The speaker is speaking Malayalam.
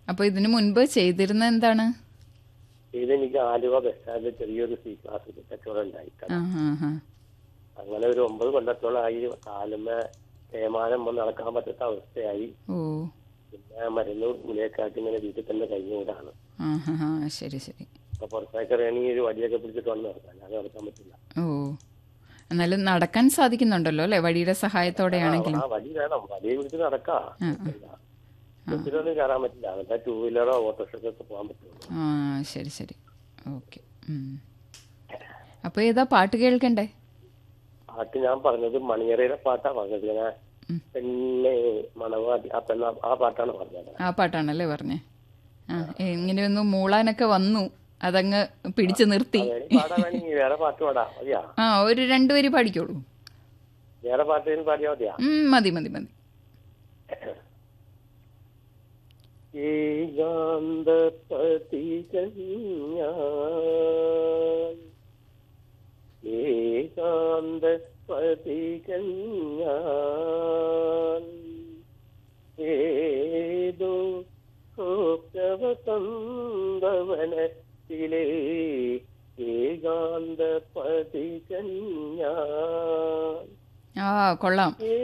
അപ്പൊ ഇതിനു മുൻപ് ചെയ്തിരുന്ന എന്താണ് ഇതെനിക്ക് ആലുവ ബസ് സ്റ്റാൻഡിൽ ചെറിയൊരു സി ക്ലാസ് കച്ചവടം ഉണ്ടായി ആ ആ ആ അങ്ങനെ ഒരു ഒമ്പത് കൊല്ലത്തോളമായി കാലുമ തേമാനം വന്ന് നടക്കാൻ പറ്റാത്ത അവസ്ഥയായി ഓ പിന്നെ മരുന്ന് ഗുളിയൊക്കെയായിട്ട് ഇങ്ങനെ വീട്ടിൽ തന്നെ കഴിഞ്ഞുകൂടാണ് ആ ഹാ ഹാ ശരി ശരി അപ്പൊ പുറത്തേക്ക് ഇറങ്ങി ഒരു വടിയൊക്കെ പിടിച്ചിട്ട് വന്ന് നടക്കാം അല്ലാതെ നടക്കാൻ പറ്റില്ല ഓ എന്നാലും നടക്കാൻ സാധിക്കുന്നുണ്ടല്ലോ അല്ലെ വഴിയുടെ സഹായത്തോടെയാണെങ്കിലും ആ വടി വേണം വടിയെ പിടിച്ച് നടക്കാം ആ, ബസ്സിലൊന്നും കയറാൻ പറ്റില്ല എന്നിട്ട് ടൂ വീലറോ ഓട്ടോറിക്ഷയ്ക്കൊക്കെ പോകാൻ പറ്റുള്ളൂ ആ ശരി ശരി ഓക്കെ അപ്പോൾ ഏതാ പാട്ട് കേൾക്കണ്ടേ പാട്ട് ഞാൻ പറഞ്ഞത് മണിയറയുടെ പാട്ടാ പറഞ്ഞത് ഞാൻ ഉം. പെണ്ണെ മണവാട്ടി ആ പെണ്ണ ആ പാട്ടാണ് പറഞ്ഞത് ആ പാട്ടാണല്ലേ പറഞ്ഞേ ആ ഇങ്ങനെയൊന്ന് മൂളാനൊക്കെ വന്നു അതങ്ങ് പിടിച്ചു നിർത്തി വേണി പാടാൻ വേണമെങ്കിൽ വേറെ പാട്ട് പാടാ മതിയാ ആ ഒരു രണ്ടുപേര് പാടിക്കോളൂ വേറെ പാട്ട് പാടിയാ മതിയാ ഉം, മതി മതി മതി ഏകാന്തപതികൾ ഞാൻ ഏകാന്തപതികൾ ഞാൻ ഏതോ സ്വപ്നവസന്തവനത്തിലെ ഏകാന്തപതികൾ ഞാൻ ആ കൊള്ളാം